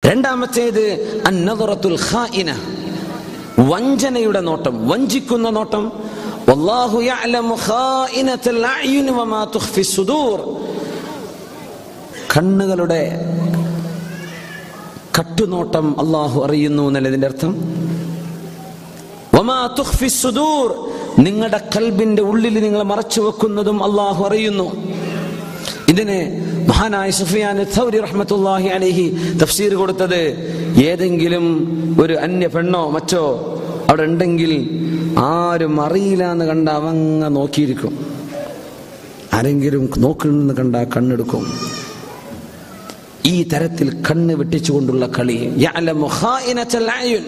രണ്ടാമത്തേത് അന്നദറത്തുൽ ഖായിന വഞ്ചനയുടെ നോട്ടം വഞ്ചിക്കുന്ന നോട്ടം വല്ലാഹു യഅലമു ഖായിനത്തൽ അഅ്യുനി വമാ തുഖ്ഫി സുദൂർ കണ്ണുകളുടെ കട്ടുനോട്ടം അള്ളാഹു അറിയുന്നു എന്നതിന്റെ അർത്ഥം വമാ തുഖ്ഫി സുദൂർ നിങ്ങളുടെ കൽബിന്റെ ഉള്ളിൽ നിങ്ങൾ മറച്ചു വെക്കുന്നതും അള്ളാഹു അറിയുന്നു ഇതിന് മഹാനായ സുഫിയാൻ thawri റഹ്മത്തുള്ളാഹി അലൈഹി തഫ്സീർ കൊടുത്തത് ഏതെങ്കിലും ഒരു അന്യ പെണ്ണോ മറ്റോ അവിടെ ഉണ്ടെങ്കിൽ ആരും അറിയില്ല എന്ന് കണ്ട അവങ്ങ നോക്കിയിരിക്കും ആരെങ്കിലും നോക്കണമെന്ന് കണ്ട കണ്ണെടുക്കും ഈ തരത്തിൽ കണ്ണ് വെട്ടിച്ചുകൊണ്ടുള്ള കളി യഅലമു ഖായിനത്തൽ അയുൻ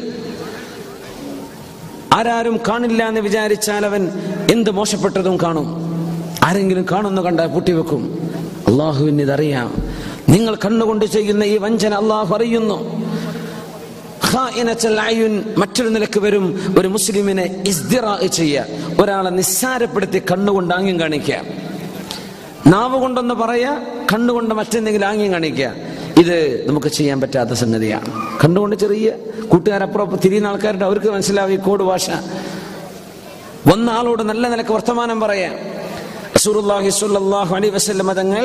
ആരാരും കാണില്ല എന്ന് വിചാരിച്ചാൽ അവൻ എന്ത് മോശപ്പെട്ടതും കാണും ആരെങ്കിലും കാണുന്നു കണ്ടാൽ പൂട്ടിവെക്കും അള്ളാഹുവിന് ഇതറിയാം നിങ്ങൾ കണ്ണുകൊണ്ട് ചെയ്യുന്ന ഈ വഞ്ചന അള്ളാഹു അറിയുന്നു ഖായിനത്തൽ അയുൻ മറ്റൊരു നിലക്ക് വരും ഒരു മുസ്ലിമിനെ ഇസ്തിറാ ചെയ്യുക ഒരാളെ നിസ്സാരപ്പെടുത്തി കണ്ണുകൊണ്ട് ആംഗ്യം കാണിക്കുക നാവ് കൊണ്ടൊന്ന് പറയാ കണ്ണുകൊണ്ട് മറ്റെന്തെങ്കിലും ആംഗ്യം കാണിക്കുക ഇത് നമുക്ക് ചെയ്യാൻ പറ്റാത്ത സംഗതിയാണ് കണ്ണുകൊണ്ട് ചെറിയ കൂട്ടുകാരപ്പുറം തിരിയുന്ന ആൾക്കാരുടെ അവർക്ക് മനസ്സിലാവും ഈ കോഡ് ഭാഷ വന്ന ആളോട് നല്ല നിലക്ക് വർത്തമാനം പറയാം റസൂലുള്ളാഹി സ്വല്ലല്ലാഹു അലൈഹി വസല്ലം തങ്ങൾ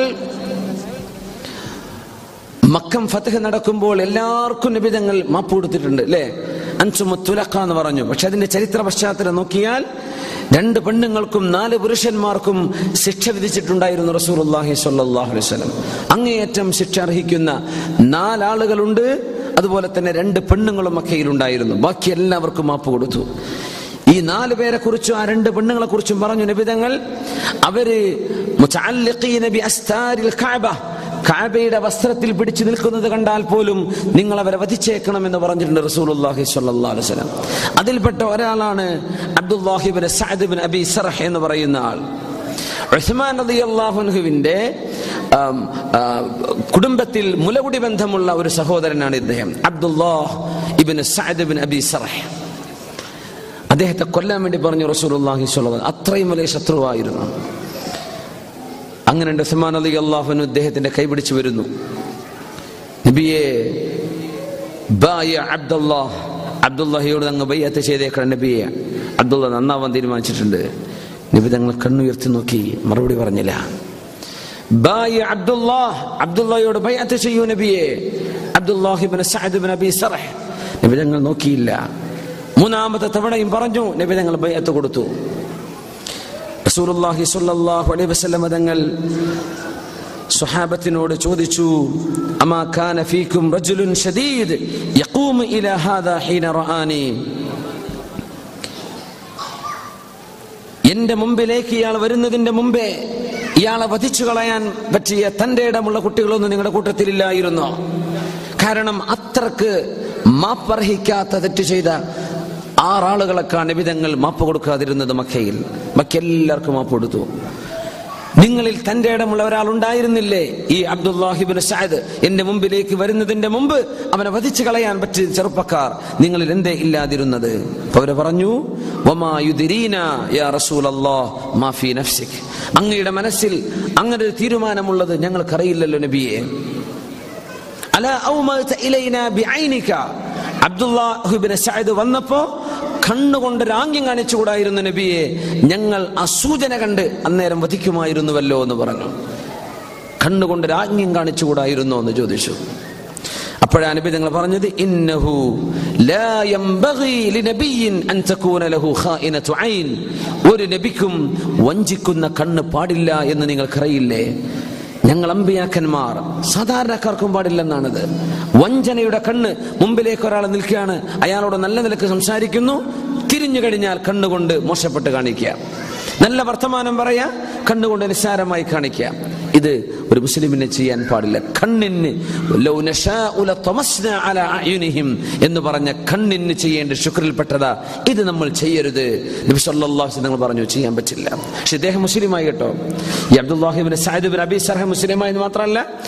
മക്കം ഫതഹ് നടക്കുമ്പോൾ എല്ലാവർക്കും നിബിതങ്ങൾ മാപ്പ് കൊടുത്തിട്ടുണ്ട് അല്ലേ അൻസുമുത്തുലക്ക എന്ന് പറഞ്ഞു പക്ഷെ അതിന്റെ ചരിത്ര പശ്ചാത്തലം നോക്കിയാൽ രണ്ട് പെണ്ണുങ്ങൾക്കും നാല് പുരുഷന്മാർക്കും ശിക്ഷ വിധിച്ചിട്ടുണ്ടായിരുന്നു റസൂലുള്ളാഹി സ്വല്ലല്ലാഹു അലൈഹി വസല്ലം അങ്ങേയറ്റം ശിക്ഷ അർഹിക്കുന്ന നാലാളുകളുണ്ട് അതുപോലെ തന്നെ രണ്ട് പെണ്ണുങ്ങളും മക്കയിലുണ്ടായിരുന്നു ബാക്കി എല്ലാവർക്കും മാപ്പ് കൊടുത്തു ഈ നാല് പേരെ കുറിച്ചും ആ രണ്ട് പെണ്ണുങ്ങളെ കുറിച്ചും പറഞ്ഞു നബിതങ്ങൾ അവര് മുതഅല്ലിഖീന ബി അസ്താരിൽ കഅബ കാബയുടെ വസ്ത്രത്തിൽ പിടിച്ചു നിൽക്കുന്നത് കണ്ടാൽ പോലും നിങ്ങൾ അവരെ വധിച്ചേക്കണമെന്ന് പറഞ്ഞിട്ടുണ്ട് റസൂലുള്ളാഹി സ്വല്ലല്ലാഹു അലൈഹി വസല്ലം അതിൽപ്പെട്ട ഒരാളാണ് Abdullah ibn Saad bin Abi Sarh എന്ന് പറയുന്ന ആൾ ഉസ്മാൻ റളിയല്ലാഹു അൻഹുവിന്റെ ആം, ആ, കുടുംബത്തിൽ മുലകുടി ബന്ധമുള്ള ഒരു സഹോദരനാണ് ഇദ്ദേഹം Abdullah ibn Saad bin Abi Sarh അദ്ദേഹത്തെ കൊല്ലാൻ വേണ്ടി പറഞ്ഞു റസൂലുള്ളാഹി സ്വല്ലല്ലാഹു അലൈഹി വസല്ലം. അത്രയും വലിയ ശത്രുവായിരുന്നു അങ്ങനെ ഉസ്മാൻ അലി അള്ളാഹുനു അദ്ദേഹത്തിന്റെ കൈപിടിച്ചു വരുന്നു നബിയെ ബായ അബ്ദുല്ലാഹ് അബ്ദുല്ലാഹിയോട് അങ്ങ് ബയ്യത്ത് ചെയ്തേക്കണം നബിയെ അബ്ദുള്ള നന്നാവാൻ തീരുമാനിച്ചിട്ടുണ്ട് നബി തങ്ങൾ കണ്ണുയർത്തി നോക്കി മറുപടി പറഞ്ഞില്ല ബായ അബ്ദുല്ലാഹ് അബ്ദുള്ളയോട് ബയ്യത്ത് ചെയ്യൂ നബിയെ Abdullah ibn Saad bin Abi Sarh നബി തങ്ങൾ നോക്കിയില്ല മൂന്നാമത്തെ തവണയും പറഞ്ഞു നബി തങ്ങൾ ബയ്യത്ത് കൊടുത്തു റസൂലുള്ളാഹി സ്വല്ലല്ലാഹു അലൈഹി വസല്ലം തങ്ങൾ സ്വഹാബത്തിനോട് ചോദിച്ചു അമാ കാന ഫീക്കും റജുലുൻ ഷദീദ് യഖൂമു ഇലാ ഹാദാ ഹീന റആനി എന്റെ മുമ്പിലേക്ക് ഇയാൾ വരുന്നതിന്റെ മുമ്പേ ഇയാളെ വധിച്ചു കളയാൻ പറ്റിയ തന്റെ ഇടമുള്ള കുട്ടികളൊന്നും നിങ്ങളുടെ കൂട്ടത്തിലില്ലായിരുന്നോ കാരണം അത്രക്ക് മാപ്പർഹിക്കാത്ത തെറ്റ് ചെയ്ത ആറാളുകളൊക്കെയാണ് വിധങ്ങൾ മാപ്പ് കൊടുക്കാതിരുന്നത് മക്കയിൽ മക്കെല്ലാവർക്കും മാപ്പ് കൊടുത്തു നിങ്ങളിൽ തന്റെ ഇടമുള്ള ഒരാൾ ഉണ്ടായിരുന്നില്ലേ ഈ അബ്ദുല്ലാഹിബിൻ ഷായത് എന്റെ മുമ്പിലേക്ക് വരുന്നതിന്റെ മുമ്പ് അവനെ വധിച്ചു കളയാൻ പറ്റിയ ചെറുപ്പക്കാർ നിങ്ങളിൽ എന്തേ ഇല്ലാതിരുന്നത് അപ്പൊ അവര് പറഞ്ഞു "വമാ യുദിരീന യാ റസൂലല്ലാഹ് മാ ഫീ നഫ്സിക്." അങ്ങയുടെ മനസ്സിൽ അങ്ങനെ ഒരു തീരുമാനമുള്ളത് ഞങ്ങൾക്കറിയില്ലല്ലോ നബിയെ അല ഔമഅത ഇലൈന ബിഐനിക അബ്ദുല്ലാഹിബ്നു സഅദ് വന്നപ്പോ കണ്ണുകൊണ്ട് രാംഗ്യം കാണിച്ചുകൂടായിരുന്നു നബിയെ ഞങ്ങൾ ആ സൂചന കണ്ട് അന്നേരം വധിക്കുമായിരുന്നുവല്ലോ എന്ന് പറഞ്ഞു കണ്ണുകൊണ്ട് രാജ്ഞ്യം കാണിച്ചുകൂടായിരുന്നോ എന്ന് ചോദിച്ചു അപ്പോഴാ നബി നിങ്ങൾ പറഞ്ഞത് ഇന്നഹു ലാ യംബഗി ലിനബിയ്യിൻ അൻ തകൂന ലഹു ഖായിനതു ഐൻ ഒരു നബിക്കും വഞ്ചിക്കുന്ന കണ്ണ് പാടില്ല എന്ന് നിങ്ങൾക്കറിയില്ലേ ഞങ്ങൾ അമ്പിയാക്കന്മാർ സാധാരണക്കാർക്കും പാടില്ലെന്നാണിത് വഞ്ചനയുടെ കണ്ണ് മുമ്പിലേക്ക് ഒരാൾ നിൽക്കുകയാണ് അയാളോട് നല്ല നിലക്ക് സംസാരിക്കുന്നു തിരിഞ്ഞു കഴിഞ്ഞാൽ കണ്ണുകൊണ്ട് മോശപ്പെട്ട് കാണിക്കുക നല്ല വർത്തമാനം പറയാ കണ്ണുകൊണ്ട് നിസ്സാരമായി കാണിക്കുക ഇത് ഒരു മുസ്ലിമിനെ ചെയ്യാൻ പാടില്ല കണ്ണിന് ലൗ നശാഉ ലതമസ്നാ അലാ അയുനിഹിം എന്ന് പറഞ്ഞ കണ്ണിന് ചെയ്യേണ്ട ശുക്രിൽപ്പെട്ടതാ ഇത് നമ്മൾ ചെയ്യരുത് നബി സല്ലല്ലാഹു അലൈഹി വസല്ലം പറഞ്ഞു ചെയ്യാൻ പറ്റില്ല പക്ഷെ ഇദ്ദേഹം മുസ്ലിമായി കേട്ടോ ഈ Abdullah ibn Saad bin Abi Sarh മുസ്ലിമായി എന്ന് മാത്രമല്ല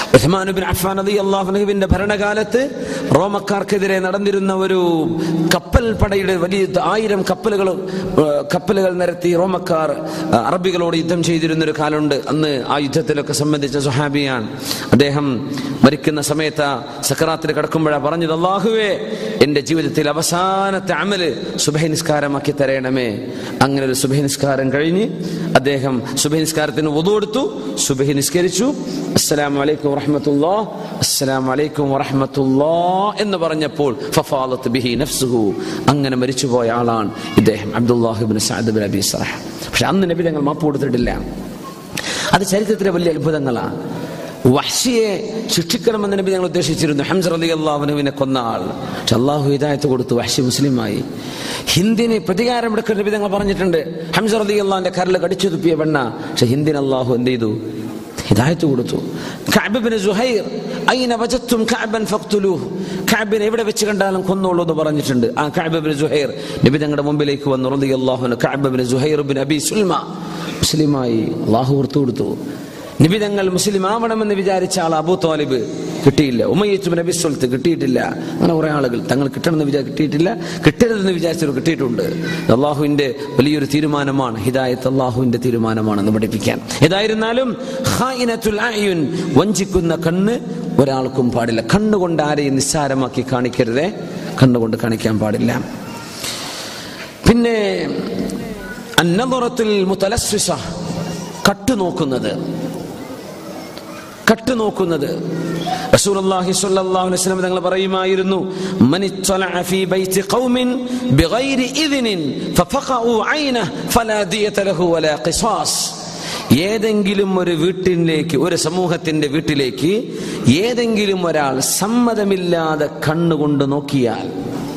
ഉസ്മാൻ ബിൻ അഫ്ഫാൻ റളിയല്ലാഹു അൻഹുവിന്റെ ഭരണകാലത്ത് റോമക്കാർക്കെതിരെ നടന്നിരുന്ന ഒരു കപ്പൽ പടയുടെ വലിയ ആയിരം കപ്പലുകൾ ഏഹ്, കപ്പലുകൾ നിരത്തി റോമക്കാർ ഏഹ്, അറബികളോട് യുദ്ധം ചെയ്തിരുന്ന ഒരു കാലമുണ്ട് അന്ന് ആ യുദ്ധത്തിലൊക്കെ സംബന്ധിച്ച സുഹാബിയാണ് അദ്ദേഹം മരിക്കുന്ന സമയത്ത് സക്കറാത്തിൽ കിടക്കുമ്പോഴാണ് പറഞ്ഞത് അള്ളാഹുവേ എന്റെ ജീവിതത്തിൽ അവസാനത്തെ അമല് സുബഹി നിസ്കാരമാക്കി തരയണമേ അങ്ങനെ ഒരു സുബഹി നിസ്കാരം കഴിഞ്ഞ് അദ്ദേഹം സുബഹി നിസ്കാരത്തിന് ഒതു കൊടുത്തു സുബഹി നിസ്കരിച്ചു അസ്സലാമു അലൈക്കും വറഹ്മത്തുള്ളാ അസ്സലാമു അലൈക്കും വറഹ്മത്തുള്ളാ എന്ന് പറഞ്ഞപ്പോൾ ഫഫാലത്ത് ബിഹി നഫ്സുഹു അങ്ങനെ മരിച്ചുപോയ ആളാണ് ഇദ്ദേഹം Abdullah ibn Saad bin Abi Sarh പക്ഷെ അന്ന് നബി തങ്ങൾ മാപ്പ് കൊടുത്തിട്ടില്ല അത് ചരിത്രത്തിലെ വലിയ അത്ഭുതങ്ങളാണ് വഹ്ഷിയെ ശിക്ഷിക്കണമെന്ന് നബി ഞങ്ങൾ ഉദ്ദേശിച്ചിരുന്നു ഹംസ റലി അള്ളാഹുനുവിനെ കൊന്ന ആൾ പക്ഷെ അള്ളാഹു ഹിദായത്ത് കൊടുത്തു വഹ്ഷി മുസ്ലിമായി ഹിന്ദിന് പ്രതികാരം എടുക്കുന്ന നബി ഞങ്ങൾ പറഞ്ഞിട്ടുണ്ട് ഹംസ റലി അള്ളാഹിന്റെ കരൽ കടിച്ചു തുപ്പിയ പെണ്ണ പക്ഷെ ഹിന്ദിന് അള്ളാഹു എന്ത് ചെയ്തു ഹിദായത്ത് കൊടുത്തു കഅബിബ്നു സുഹൈർ അയ്ന വജത്തും കഅബൻ ഫഖ്തുലൂഹ് കഅബിനെ എവിടെ വെച്ച് കണ്ടാലും കൊന്നോളൂ എന്ന് പറഞ്ഞിട്ടുണ്ട് ആ കഅബിബ്നു സുഹൈർ നബി തങ്ങളുടെ മുമ്പിലേക്ക് വന്നു റളിയല്ലാഹു അൻഹു Kaab ibn Zuhair bin Abi Sulma മുസ്ലിമായി അള്ളാഹു ഓർത്തു കൊടുത്തു നബി തങ്ങൾ മുസ്ലിം ആവണമെന്ന് വിചാരിച്ച ആൾ അബൂ താലിബ് കിട്ടിയില്ല ഉമയ്യത്തും നബി സ്വലത്ത് കിട്ടിയിട്ടില്ല അങ്ങനെ കുറെ ആളുകൾ തങ്ങൾ കിട്ടണമെന്ന് വിചാരിച്ച കിട്ടിയിട്ടില്ല കിട്ടരുതെന്ന് വിചാരിച്ചവർ കിട്ടിയിട്ടുണ്ട് അള്ളാഹുവിന്റെ വലിയൊരു തീരുമാനമാണ് ഹിദായത്ത് അള്ളാഹുവിന്റെ തീരുമാനമാണെന്ന് പഠിപ്പിക്കാൻ ഏതായിരുന്നാലും ഖായിനത്തുൽ അയ്യുൻ വഞ്ചിക്കുന്ന കണ്ണ് ഒരാൾക്കും പാടില്ല കണ്ണുകൊണ്ട് ആരെയും നിസ്സാരമാക്കി കാണിക്കരുതേ കണ്ണുകൊണ്ട് കാണിക്കാൻ പാടില്ല പിന്നെ അന്നതുറത്തിൽ മുത്തലസ്വിസ കട്ടു നോക്കുന്നത് കട്ടു നോക്കുന്നത് റസൂലുള്ളാഹി സ്വല്ലല്ലാഹു അലൈഹി വസല്ലം തങ്ങൾ പറയുമായിരുന്നു മനിത്തലഅ ഫീ ബൈത്തി ഖൗമിൻ ബിഗൈരി ഇദ്നിൻ ഫഫഖഉ ഐനഹു ഫലാ ദിയത ലഹു വലാ ഖിസാസ് ഏതെങ്കിലും ഒരു വീട്ടിലേക്ക് ഒരു സമൂഹത്തിന്റെ വീട്ടിലേക്ക് ഏതെങ്കിലും ഒരാൾ സമ്മതമില്ലാതെ കണ്ണുകൊണ്ട് നോക്കിയാൽ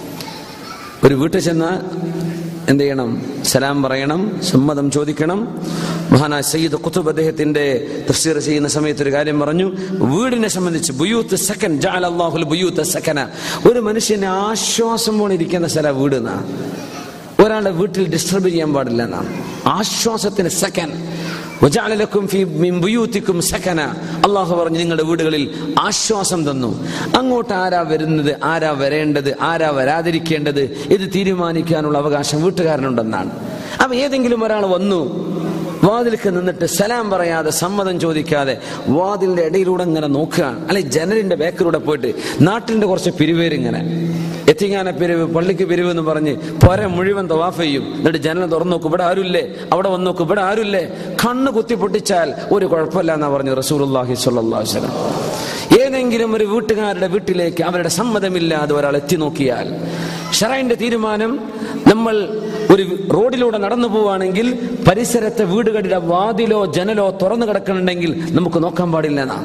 ഒരു വീട്ടിൽ ചെന്നാൽ എന്ത് ചെയ്യണം സലാം പറയണം സമ്മതം ചോദിക്കണം മഹാനായ സയ്യിദ് കുത്തുബ് അദ്ദേഹത്തിന്റെ തഫ്സീർ ചെയ്യുന്ന സമയത്ത് ഒരു കാര്യം പറഞ്ഞു വീടിനെ സംബന്ധിച്ച് ബുയൂത്ത് സെക്കൻ ജഅല അല്ലാഹുൽ ബുയൂത്ത് സെക്കന ഒരു മനുഷ്യന് ആശ്വാസം പോലെ ഇരിക്കുന്ന സ്ഥല വീട് എന്നാ ഒരാളുടെ വീട്ടിൽ ഡിസ്റ്റർബ് ചെയ്യാൻ പാടില്ല എന്നാണ് ആശ്വാസത്തിന് സെക്കൻ വജഅലലക്കും ഫീ മിൻ ബുയൂത്തിക്കും സകന അള്ളാഹു പറഞ്ഞു നിങ്ങളുടെ വീടുകളിൽ ആശ്വാസം തന്നു അങ്ങോട്ട് ആരാ വരുന്നത് ആരാ വരേണ്ടത് ആരാ വരാതിരിക്കേണ്ടത് ഇത് തീരുമാനിക്കാനുള്ള അവകാശം വീട്ടുകാരനുണ്ടെന്നാണ് അപ്പൊ ഏതെങ്കിലും ഒരാൾ വന്നു വാതിൽക്ക് നിന്നിട്ട് സലാം പറയാതെ സമ്മതം ചോദിക്കാതെ വാതിലിന്റെ ഇടയിലൂടെ ഇങ്ങനെ നോക്കുകയാണ് അല്ലെ ജനലിന്റെ ബേക്കിലൂടെ പോയിട്ട് നാട്ടിന്റെ കുറച്ച് പിരിവേരിങ്ങനെ എത്തിങ്ങാന പിരിവ് പള്ളിക്ക് പിരിവ് എന്ന് പറഞ്ഞ് പൊര മുഴുവൻ തവാഫ് ചെയ്യും എന്നിട്ട് ജനൽ തുറന്നു നോക്കും ഇവിടെ ആരുമില്ലേ അവിടെ വന്ന് നോക്കും ഇവിടെ ആരുമില്ലേ കണ്ണ് കുത്തി പൊട്ടിച്ചാൽ ഒരു കുഴപ്പമില്ല എന്നാ പറഞ്ഞു റസൂലുള്ളാഹി സ്വല്ലല്ലാഹു അലൈഹി വസല്ലം ഏതെങ്കിലും ഒരു വീട്ടുകാരുടെ വീട്ടിലേക്ക് അവരുടെ സമ്മതമില്ലാതെ ഒരാൾ എത്തി നോക്കിയാൽ ഷറൈന്റെ തീരുമാനം നമ്മൾ ഒരു റോഡിലൂടെ നടന്നു പോവുകയാണെങ്കിൽ പരിസരത്തെ വീടുകളുടെ വാതിലോ ജനലോ തുറന്നു കിടക്കുന്നുണ്ടെങ്കിൽ നമുക്ക് നോക്കാൻ പാടില്ല എന്നാ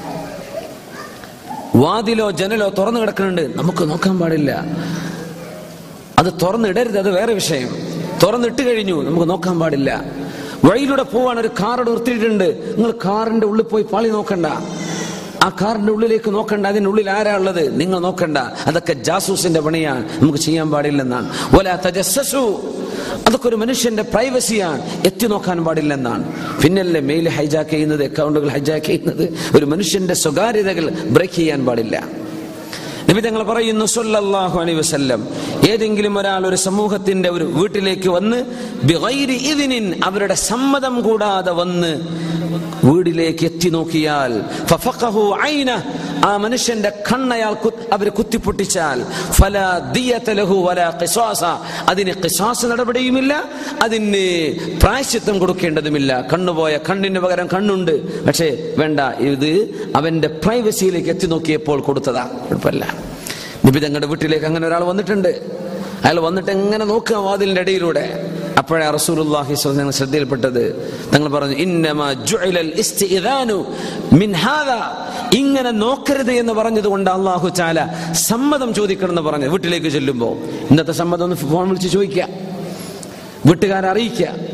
വാതിലോ ജനലോ തുറന്നു കിടക്കുന്നുണ്ട് നമുക്ക് നോക്കാൻ പാടില്ല അത് തുറന്നിടരുത് അത് വേറെ വിഷയം തുറന്നിട്ട് കഴിഞ്ഞു നമുക്ക് നോക്കാൻ പാടില്ല വഴിയിലൂടെ പോവാൻ ഒരു കാർ നിർത്തിയിട്ടുണ്ട് നിങ്ങൾ കാറിന്റെ ഉള്ളിൽ പോയി പാളി നോക്കണ്ട ആ കാറിന്റെ ഉള്ളിലേക്ക് നോക്കണ്ട അതിനുള്ളിൽ ആരാ ഉള്ളത് നിങ്ങൾ നോക്കണ്ട അതൊക്കെ ജാസൂസിന്റെ പണിയാണ് നമുക്ക് ചെയ്യാൻ പാടില്ലെന്നാണ് ഒല തജസ്സസു അതൊക്കെ ഒരു മനുഷ്യന്റെ പ്രൈവസിയാണ് എത്തി നോക്കാൻ പാടില്ലെന്നാണ് പിന്നല്ലേ മെയിൽ ഹൈജാക്ക് ചെയ്യുന്നത് അക്കൗണ്ടുകൾ ഹൈജാക്ക് ചെയ്യുന്നത് ഒരു മനുഷ്യന്റെ സ്വകാര്യതകൾ ബ്രേക്ക് ചെയ്യാൻ പാടില്ല നബി തങ്ങൾ പറയുന്നു സല്ലല്ലാഹു അലൈഹി വസല്ലം ഏതെങ്കിലും ഒരാൾ ഒരു സമൂഹത്തിന്റെ ഒരു വീട്ടിലേക്ക് വന്ന് ബിഗൈരി ഇദ്നിൻ അവരുടെ സമ്മതം കൂടാതെ വന്ന് വീടിലേക്ക് എത്തി നോക്കിയാൽ ഫഫഖഹു ഐന ആ മനുഷ്യന്റെ കണ്ണയാൾ അവർ കുത്തിപ്പൊട്ടിച്ചാൽ ഫലാ ദിയത ലഹു വലാ ഖിസാസ അതിന് ഖിസാസ് നടപടിയുമില്ല അതിന് പ്രായശ്ചിത്തം കൊടുക്കേണ്ടതുമില്ല കണ്ണുപോയ കണ്ണിന് പകരം കണ്ണുണ്ട് പക്ഷേ വേണ്ട ഇത് അവന്റെ പ്രൈവസിയിലേക്ക് എത്തി നോക്കിയപ്പോൾ കൊടുത്തതാ കുഴപ്പമില്ല നബി തങ്ങളുടെ വീട്ടിലേക്ക് അങ്ങനെ ഒരാൾ വന്നിട്ടുണ്ട് അയാൾ വന്നിട്ട് എങ്ങനെ നോക്കുക വാതിലിന്റെ ഇടയിലൂടെ അപ്പോഴേ റസൂലുള്ളാഹി സ്വല്ലല്ലാഹു അലൈഹി വസല്ലം ശ്രദ്ധയിൽപ്പെട്ടത് തങ്ങൾ പറഞ്ഞു ഇന്നമാ ജുഇലൽ ഇസ്തിഇദാനു മിൻ ഹാദാ ഇങ്ങനെ നോക്കരുത് എന്ന് പറഞ്ഞത് കൊണ്ട് അള്ളാഹു ചാല സമ്മതം ചോദിക്കണം എന്ന് പറഞ്ഞു വീട്ടിലേക്ക് ചെല്ലുമ്പോൾ ഇന്നത്തെ സമ്മതം ഒന്ന് ഫോൺ വിളിച്ച് ചോദിക്കുക വീട്ടുകാരെ അറിയിക്കുക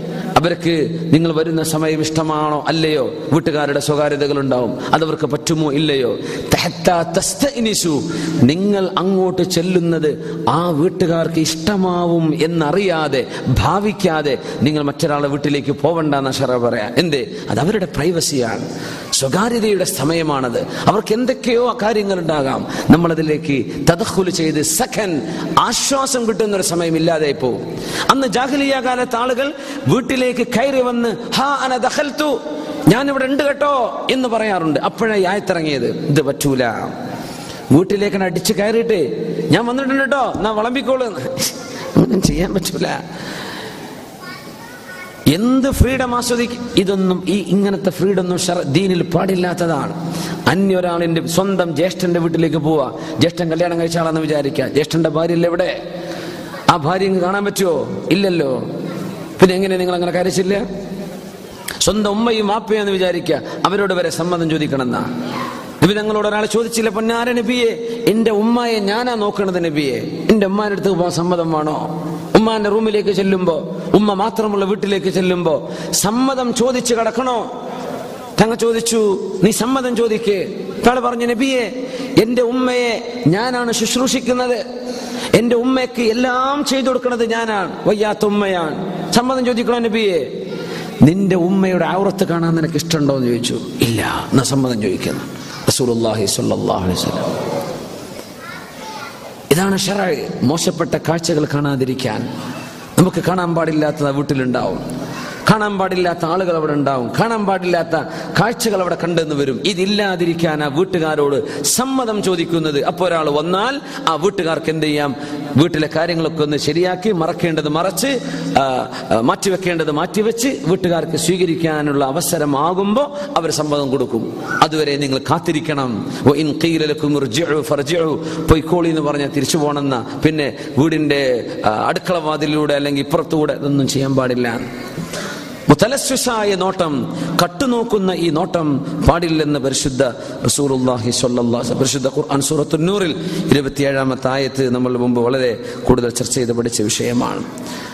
അവർക്ക് നിങ്ങൾ വരുന്ന സമയം ഇഷ്ടമാണോ അല്ലയോ വീട്ടുകാരുടെ സ്വകാര്യതകൾ ഉണ്ടാവും അതവർക്ക് പറ്റുമോ ഇല്ലയോ തഹത്താ തസ്തഇനിസു. നിങ്ങൾ അങ്ങോട്ട് ചെല്ലുന്നത് ആ വീട്ടുകാർക്ക് ഇഷ്ടമാവും എന്നറിയാതെ ഭാവിക്കാതെ നിങ്ങൾ മറ്റൊരാളെ വീട്ടിലേക്ക് പോവണ്ടെന്ന ഷറ പറയാ എന്തേ അത് അവരുടെ പ്രൈവസിയാണ് സ്വകാര്യതയുടെ സമയമാണത് അവർക്ക് എന്തൊക്കെയോ കാര്യങ്ങൾ ഉണ്ടാകാം നമ്മളതിലേക്ക് തദഖുല് ചെയ്ത് സഖൻ ആശ്വാസം കിട്ടുന്ന ഒരു സമയം ഇല്ലാതെ പോകും അന്ന് ജാഹലിയ കാലത്ത് ആളുകൾ വീട്ടിലേക്ക് കയറി വന്ന് ഹാ അന ദഖൽതു ഞാൻ ഇവിടെ ഉണ്ട് കേട്ടോ എന്ന് പറയാറുണ്ട് അപ്പോഴേ ആയത്തിറങ്ങിയത് ഇത് പറ്റൂല വീട്ടിലേക്ക് അടിച്ച് കയറിയിട്ട് ഞാൻ വന്നിട്ടുണ്ട് കേട്ടോ എന്നാ വിളമ്പിക്കോളൂ എന്ന്. അങ്ങനെ ചെയ്യാൻ പറ്റൂല എന്ത് ഫ്രീഡം ആസ്വദിക്കും ഇതൊന്നും ഈ ഇങ്ങനത്തെ ഫ്രീഡം ഒന്നും ഷറ- ദീനിൽ പാടില്ലാത്തതാണ് അന്യൊരാളിന്റെ സ്വന്തം ജ്യേഷ്ഠന്റെ വീട്ടിലേക്ക് പോവാ ജ്യേഷ്ഠൻ കല്യാണം കഴിച്ചാളെന്ന് വിചാരിക്കുക ജ്യേഷ്ഠന്റെ ഭാര്യയല്ലേ എവിടെ ആ ഭാര്യ ഇങ്ങ് കാണാൻ പറ്റുമോ ഇല്ലല്ലോ പിന്നെ എങ്ങനെ നിങ്ങൾ അങ്ങനെ കരച്ചില്ല സ്വന്തം ഉമ്മയും മാപ്പയെന്ന് വിചാരിക്കുക അവരോട് വരെ സമ്മതം ചോദിക്കണം എന്നാ നബി ഞങ്ങളോട് ഒരാൾ ചോദിച്ചില്ല പൊന്നാര നബിയെ എന്റെ ഉമ്മയെ ഞാനാ നോക്കണത് നബിയെ എന്റെ ഉമ്മാന്റെ അടുത്ത് പോകാൻ സമ്മതം വേണോ ഉമ്മാന്റെ റൂമിലേക്ക് ചെല്ലുമ്പോ ഉമ്മ മാത്രമുള്ള വീട്ടിലേക്ക് ചെല്ലുമ്പോ സമ്മതം ചോദിച്ചു കിടക്കണോ തങ്ങ ചോദിച്ചു നീ സമ്മതം ചോദിക്കേ ഒരാൾ പറഞ്ഞു നബിയെ എന്റെ ഉമ്മയെ ഞാനാണ് ശുശ്രൂഷിക്കുന്നത് എന്റെ ഉമ്മയ്ക്ക് എല്ലാം ചെയ്തു കൊടുക്കുന്നത് ഞാനാണ് വയ്യാത്ത ഉമ്മയാണ് സമ്മതം ചോദിക്കണോ നബിയെ നിന്റെ ഉമ്മയുടെ ആവറത്ത് കാണാൻ നിനക്ക് ഇഷ്ടമുണ്ടോ എന്ന് ചോദിച്ചു ഇല്ല എന്നാ സമ്മതം ചോദിക്കുന്നു റസൂലുള്ളാഹി സ്വല്ലല്ലാഹു അലൈഹി വസല്ലം ഇതാണ് ഷറഅ് മോശപ്പെട്ട കാഴ്ചകൾ കാണാതിരിക്കാൻ നമുക്ക് കാണാൻ പാടില്ലാത്തത് ആ വീട്ടിലുണ്ടാവും കാണാൻ പാടില്ലാത്ത ആളുകൾ അവിടെ ഉണ്ടാവും കാണാൻ പാടില്ലാത്ത കാഴ്ചകൾ അവിടെ കണ്ടെന്ന് വരും ഇതില്ലാതിരിക്കാൻ ആ വീട്ടുകാരോട് സമ്മതം ചോദിക്കുന്നത് അപ്പോൾ ഒരാൾ വന്നാൽ ആ വീട്ടുകാർക്ക് എന്ത് ചെയ്യാം വീട്ടിലെ കാര്യങ്ങളൊക്കെ ഒന്ന് ശരിയാക്കി മറക്കേണ്ടത് മറച്ച് ആ, ആ, മാറ്റിവെക്കേണ്ടത് മാറ്റിവെച്ച് വീട്ടുകാർക്ക് സ്വീകരിക്കാനുള്ള അവസരമാകുമ്പോൾ അവർ സമ്മതം കൊടുക്കും അതുവരെ നിങ്ങൾ കാത്തിരിക്കണം വ ഇൻ ഖീല ലക്കും ഇർജിഉ ഫർജിഉ പൊയ്ക്കോളി എന്ന് പറഞ്ഞാൽ തിരിച്ചു പോകണമെന്ന പിന്നെ വീടിന്റെ ആ, അടുക്കള വാതിലിലൂടെ അല്ലെങ്കിൽ ഇപ്പുറത്തുകൂടെ ഇതൊന്നും ചെയ്യാൻ പാടില്ല മുതലസ്വിസായ നോട്ടം കട്ടുനോക്കുന്ന ഈ നോട്ടം പാടില്ലെന്ന് പരിശുദ്ധ റസൂലുള്ളാഹി സ്വല്ലല്ലാഹു പരിശുദ്ധ ഖുർആൻ സൂറത്തുൻ നൂറിൽ ഇരുപത്തിയേഴാമത്തെ ആയത്ത് നമ്മൾ മുമ്പ് വളരെ കൂടുതൽ ചർച്ച ചെയ്ത് പഠിച്ച വിഷയമാണ്